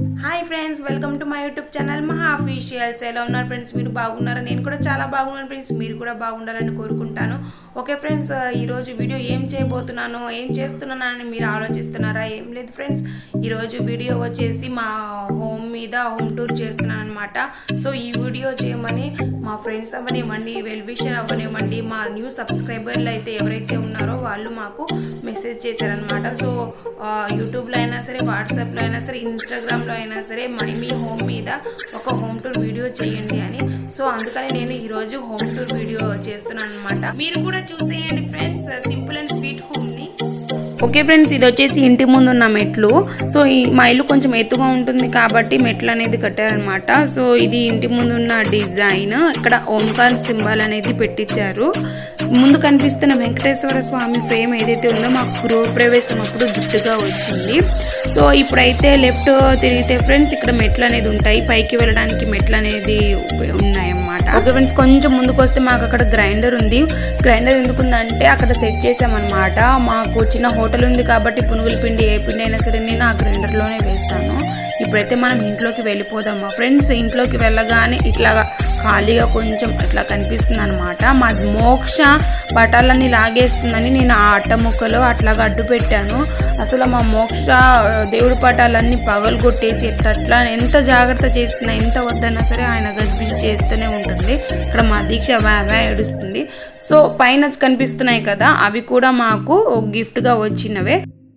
hi friends welcome to my YouTube channel Maha officials ఎలా ఉన్నారు friends మీరు బాగున్నారా నేను కూడా చాలా బాగున్నాను ఫ్రెండ్స్ మీరు కూడా బాగుండాలని కోరుకుంటాను ఓకే ఫ్రెండ్స్ ఈరోజు వీడియో ఏం చేయబోతున్నాను ఏం చేస్తున్నాను అని మీరు ఆలోచిస్తున్నారా ఏం లేదు ఫ్రెండ్స్ ఈరోజు వీడియో వచ్చేసి మా హోమ్ మీద హోమ్ టూర్ చేస్తున్నాను అనమాట సో ఈ వీడియో చేయమని మా ఫ్రెండ్స్ అవ్వనివ్వండి వెల్ విషర్ అవ్వనివ్వండి మా న్యూ సబ్స్క్రైబర్లు అయితే ఎవరైతే ఉన్నారో వాళ్ళు మాకు మెసేజ్ చేశారనమాట సో ఆ, యూట్యూబ్లో అయినా సరే వాట్సాప్లో అయినా సరే ఇన్స్టాగ్రామ్లో అయినా సరే మై మీ హోమ్ మీద ఒక హోమ్ టూర్ వీడియో చేయండి అని సో అందుకని నేను ఈరోజు హోమ్ టూర్ వీడియో చేస్తున్నాను అనమాట మీరు కూడా చూసేయండి ఫ్రెండ్స్ సింపుల్ అండ్ స్వీట్ హోమ్ని ఓకే ఫ్రెండ్స్ ఇది వచ్చేసి ఇంటి ముందు ఉన్న మెట్లు సో ఈ మా ఇల్లు కొంచెం ఎత్తుగా ఉంటుంది కాబట్టి మెట్లు అనేది కట్టారనమాట సో ఇది ఇంటి ముందు ఉన్న డిజైన్ ఇక్కడ ఓంకార్ సింబల్ అనేది పెట్టించారు ముందు కనిపిస్తున్న వెంకటేశ్వర స్వామి ఫ్రేమ్ ఏదైతే ఉందో మాకు గృహ ప్రవేశం అప్పుడు గిఫ్ట్గా వచ్చింది సో ఇప్పుడైతే లెఫ్ట్ తిరిగితే ఫ్రెండ్స్ ఇక్కడ మెట్లు అనేది ఉంటాయి పైకి వెళ్ళడానికి మెట్లు అనేది ఉన్నాయన్నమాట ఓకే ఫ్రెండ్స్ కొంచెం ముందుకు వస్తే మాకు అక్కడ గ్రైండర్ ఉంది గ్రైండర్ ఎందుకుందంటే అక్కడ సెట్ చేసామన్నమాట మాకు చిన్న హోటల్ ఉంది కాబట్టి పునుగుల పిండి ఏ పిండి అయినా సరే నేను ఆ గ్రైండర్లోనే వేస్తాను ఇప్పుడైతే మనం ఇంట్లోకి వెళ్ళిపోదాం మా ఫ్రెండ్స్ ఇంట్లోకి వెళ్ళగానే ఇట్లాగా ఖాళీగా కొంచెం అట్లా కనిపిస్తుంది అనమాట మా మోక్ష పటాలన్నీ లాగేస్తుందని నేను ఆ అట్ట ముక్కలో అట్లాగా అడ్డు పెట్టాను అసలు మా మోక్ష ఆ, దేవుడి పటాలన్నీ పగలు కొట్టేసి ఎట్లా ఎంత జాగ్రత్త చేసినా ఎంత వద్దన్నా సరే ఆయన గజిబిజి చేస్తూనే ఉంటుంది ఇక్కడ మా దీక్ష వ్యా వ్యా ఏడుస్తుంది సో పైన కనిపిస్తున్నాయి కదా అవి కూడా మాకు గిఫ్ట్గా వచ్చినవే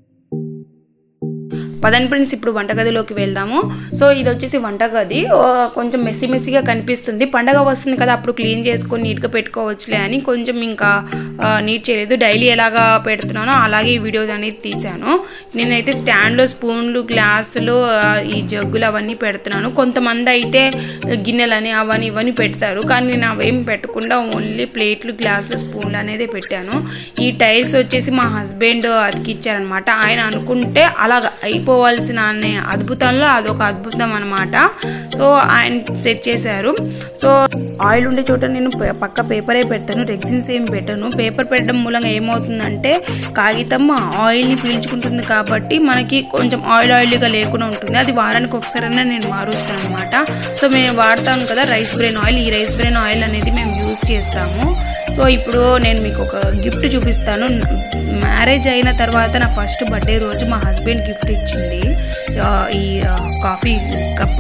పదండి ఫ్రెండ్స్ ఇప్పుడు వంటగదిలోకి వెళ్దాము సో ఇది వచ్చేసి వంటగది ఓ, కొంచెం మెస్సీ మెస్సీగా కనిపిస్తుంది పండగ వస్తుంది కదా అప్పుడు క్లీన్ చేసుకొని నీట్గా పెట్టుకోవచ్చులే అని కొంచెం ఇంకా ఆ, నీట్ చేయలేదు డైలీ ఎలాగా పెడుతున్నానో అలాగే ఈ వీడియోస్ అనేది తీశాను నేనైతే స్టాండ్లో స్పూన్లు గ్లాసులు ఆ, ఈ జగ్గులు అవన్నీ పెడుతున్నాను కొంతమంది అయితే గిన్నెలని అవన్నీ ఇవన్నీ పెడతారు కానీ నేను అవేం పెట్టకుండా ఓన్లీ ప్లేట్లు గ్లాసులు స్పూన్లు అనేది పెట్టాను ఈ టైల్స్ వచ్చేసి మా హస్బెండ్ అతికిచ్చారనమాట ఆయన అనుకుంటే అలాగ అయిపోవాల్సిన అనే అద్భుతంలో అదొక అద్భుతం అనమాట సో ఆయన సెట్ చేశారు సో ఆయిల్ ఉండే చోట నేను ప- పక్క పేపరే పెడతాను రెగ్జిన్స్ ఏం పెట్టను పేపర్ పెట్టడం మూలంగా ఏమవుతుందంటే కాగితం ఆయిల్ని పీల్చుకుంటుంది కాబట్టి మనకి కొంచెం ఆయిల్ ఆయిల్గా లేకుండా ఉంటుంది అది వారానికి ఒకసారైనా నేను మారుస్తాను అనమాట సో మేము వాడతాను కదా రైస్ బ్రెయిన్ ఆయిల్ ఈ రైస్ బ్రెయిన్ ఆయిల్ అనేది మేము యూజ్ చేస్తాము సో ఇప్పుడు నేను మీకు ఒక గిఫ్ట్ చూపిస్తాను మ్యారేజ్ అయిన తర్వాత నా ఫస్ట్ బర్త్డే రోజు మా హస్బెండ్ గిఫ్ట్ ఇచ్చింది ఆ, ఈ ఆ, coffee cup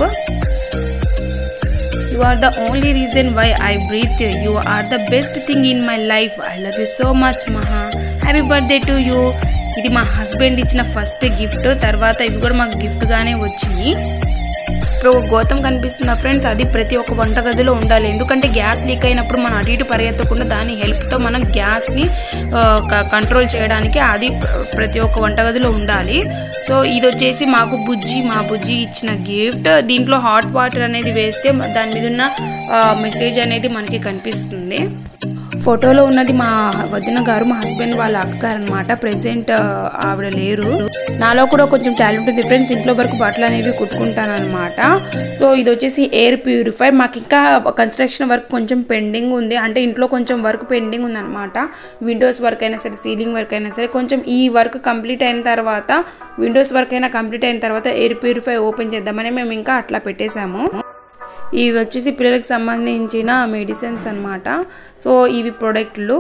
you are the only reason why I breathe you are the best thing in my life I love you so much Maha happy birthday to you ఇది మా husband ఇచ్చిన first gift తర్వాత ఇవి కూడా మాకు గిఫ్ట్గానే వచ్చినాయి ఇప్పుడు ఒక గోతం కనిపిస్తున్న ఫ్రెండ్స్ అది ప్రతి ఒక్క వంటగదిలో ఉండాలి ఎందుకంటే గ్యాస్ లీక్ అయినప్పుడు మనం అటు ఇటు పరిగెత్తకుండా దాని హెల్ప్తో మనం గ్యాస్ని కంట్రోల్ చేయడానికి అది ప్ర- ప్రతి ఒక్క వంటగదిలో ఉండాలి సో ఇది వచ్చేసి మాకు బుజ్జి మా బుజ్జి ఇచ్చిన గిఫ్ట్ దీంట్లో హాట్ వాటర్ అనేది వేస్తే దాని మీద ఉన్న మెసేజ్ అనేది మనకి కనిపిస్తుంది ఫోటోలో ఉన్నది మా వదిన గారు మా హస్బెండ్ వాళ్ళ అక్కగారు అనమాట ప్రెసెంట్ ఆవిడ లేరు నాలో కూడా కొంచెం టాలెంట్ ఉంది ఫ్రెండ్స్ ఇంట్లో వరకు బట్టలు అనేవి కుట్టుకుంటాను అనమాట సో ఇది వచ్చేసి ఎయిర్ ప్యూరిఫైర్ మాకు ఇంకా కన్స్ట్రక్షన్ వర్క్ కొంచెం పెండింగ్ ఉంది అంటే ఇంట్లో కొంచెం వర్క్ పెండింగ్ ఉంది అనమాట విండోస్ వర్క్ అయినా సరే సీలింగ్ వర్క్ అయినా సరే కొంచెం ఈ వర్క్ కంప్లీట్ అయిన తర్వాత విండోస్ వర్క్ అయినా కంప్లీట్ అయిన తర్వాత ఎయిర్ ప్యూరిఫై ఓపెన్ చేద్దామని మేము ఇంకా అట్లా పెట్టేశాము ఇవి వచ్చేసి పిల్లలకు సంబంధించిన మెడిసిన్స్ అన్నమాట సో ఇవి ప్రోడక్ట్లు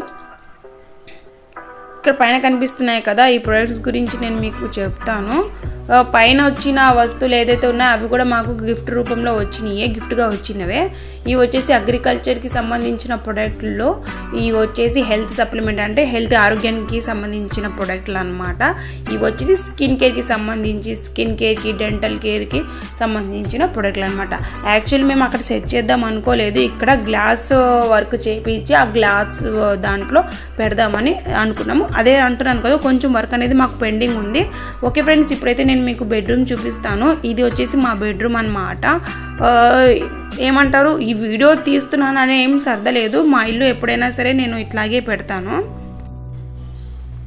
ఇక్కడ పైన కనిపిస్తున్నాయి కదా ఈ ప్రొడక్ట్స్ గురించి నేను మీకు చెప్తాను ఆ, పైన వచ్చిన వస్తువులు ఏదైతే ఉన్నాయో అవి కూడా మాకు గిఫ్ట్ రూపంలో వచ్చినాయి గిఫ్ట్గా వచ్చినవే ఇవి వచ్చేసి అగ్రికల్చర్కి సంబంధించిన ప్రొడక్ట్లో ఇవి వచ్చేసి హెల్త్ సప్లిమెంట్ అంటే హెల్త్ ఆరోగ్యానికి సంబంధించిన ప్రొడక్ట్లు అనమాట ఇవి వచ్చేసి స్కిన్ కేర్కి సంబంధించి స్కిన్ కేర్కి డెంటల్ కేర్కి సంబంధించిన ప్రొడక్ట్లు అనమాట యాక్చువల్లీ మేము అక్కడ సెట్ చేద్దాం అనుకోలేదు ఇక్కడ గ్లాస్ వర్క్ చేయించి ఆ గ్లాస్ దాంట్లో పెడదామని అనుకున్నాము అదే అంటున్నాను కదా కొంచెం వర్క్ అనేది మాకు పెండింగ్ ఉంది ఓకే ఫ్రెండ్స్ ఇప్పుడైతే నేను మీకు బెడ్రూమ్ చూపిస్తాను ఇది వచ్చేసి మా బెడ్రూమ్ అనమాట ఏమంటారు ఈ వీడియో తీస్తున్నాను అని ఏం సర్దలేదు మా ఇల్లు ఎప్పుడైనా సరే నేను ఇట్లాగే పెడతాను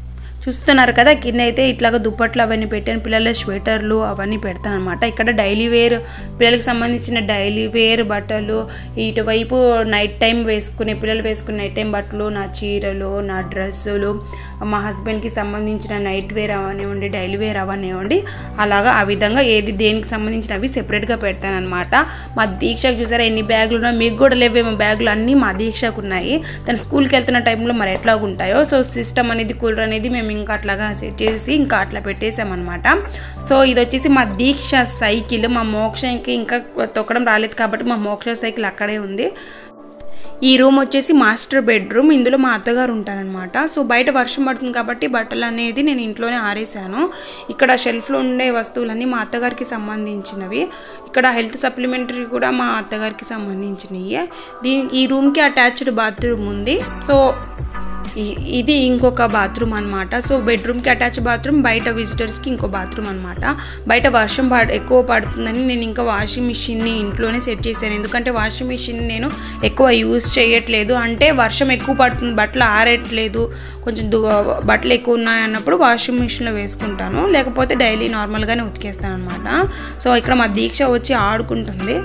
చూస్తున్నారు కదా కింద అయితే ఇట్లాగా దుప్పట్లు అవన్నీ పెట్టాను పిల్లల స్వెటర్లు అవన్నీ పెడతాను అనమాట ఇక్కడ డైలీ వేర్ పిల్లలకి సంబంధించిన డైలీ వేర్ బట్టలు ఇటువైపు నైట్ టైం వేసుకునే పిల్లలు వేసుకునే నైట్ టైం బట్టలు నా చీరలు నా డ్రెస్సులు మా హస్బెండ్కి సంబంధించిన నైట్ వేర్ అవనివ్వండి డైలీ వేర్ అవనివ్వండి అలాగా ఆ విధంగా ఏది దేనికి సంబంధించినవి సెపరేట్గా పెడతాను అనమాట మా దీక్షకు చూసారా ఎన్ని బ్యాగులు ఉన్నాయో మీకు కూడా లేవేమో బ్యాగులు అన్నీ మా దీక్షకు ఉన్నాయి తను స్కూల్కి వెళ్తున్న టైంలో మరి ఎట్లా ఉంటాయో సో సిస్టమ్ అనేది కూలర్ అనేది మేము ఇంకా అట్లాగా సెట్ చేసి ఇంకా అట్లా పెట్టేసామన్నమాట సో ఇది వచ్చేసి మా దీక్ష సైకిల్ మా మోక్షకి ఇంకా తొక్కడం రాలేదు కాబట్టి మా మోక్ష సైకిల్ అక్కడే ఉంది ఈ రూమ్ వచ్చేసి మాస్టర్ బెడ్రూమ్ ఇందులో మా అత్తగారు ఉంటారనమాట సో బయట వర్షం పడుతుంది కాబట్టి బట్టలు అనేది నేను ఇంట్లోనే ఆరేసాను ఇక్కడ షెల్ఫ్లో ఉండే వస్తువులన్నీ మా అత్తగారికి సంబంధించినవి ఇక్కడ హెల్త్ సప్లిమెంటరీ కూడా మా అత్తగారికి సంబంధించినవి దీని ఈ రూమ్కి అటాచ్డ్ బాత్రూమ్ ఉంది సో ఇ- ఇది ఇంకొక బాత్రూమ్ అనమాట సో బెడ్రూమ్కి అటాచ్ బాత్రూమ్ బయట విజిటర్స్కి ఇంకో బాత్రూమ్ అనమాట బయట వర్షం పడ ఎక్కువ పడుతుందని నేను ఇంకా వాషింగ్ మిషన్ని ఇంట్లోనే సెట్ చేశాను ఎందుకంటే వాషింగ్ మిషన్ నేను ఎక్కువ యూజ్ చేయట్లేదు అంటే వర్షం ఎక్కువ పడుతుంది బట్టలు ఆరేయట్లేదు కొంచెం దు బట్టలు ఎక్కువ ఉన్నాయన్నప్పుడు వాషింగ్ మిషన్లో వేసుకుంటాను లేకపోతే డైలీ నార్మల్గానే ఉతికేస్తాను అనమాట సో ఇక్కడ మా దీక్ష వచ్చి ఆడుకుంటుంది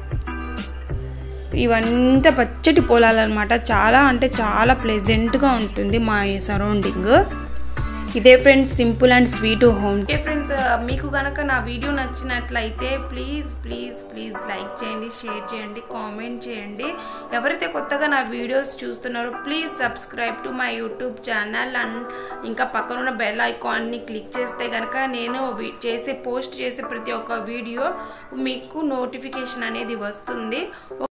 ఇవంతా పచ్చటి పొలాలన్నమాట చాలా అంటే చాలా ప్లెజెంట్గా ఉంటుంది మా సరౌండింగ్ ఇదే friends simple and sweet home okay friends మీకు కనుక నా వీడియో నచ్చినట్లయితే ప్లీజ్ ప్లీజ్ ప్లీజ్ లైక్ చేయండి షేర్ చేయండి కామెంట్ చేయండి ఎవరైతే కొత్తగా నా వీడియోస్ చూస్తున్నారో please subscribe to my YouTube channel and ఇంకా పక్కనున్న బెల్ ఐకాన్ని క్లిక్ చేస్తే కనుక నేను వి- చేసే పోస్ట్ చేసే ప్రతి ఒక్క వీడియో మీకు నోటిఫికేషన్ అనేది వస్తుంది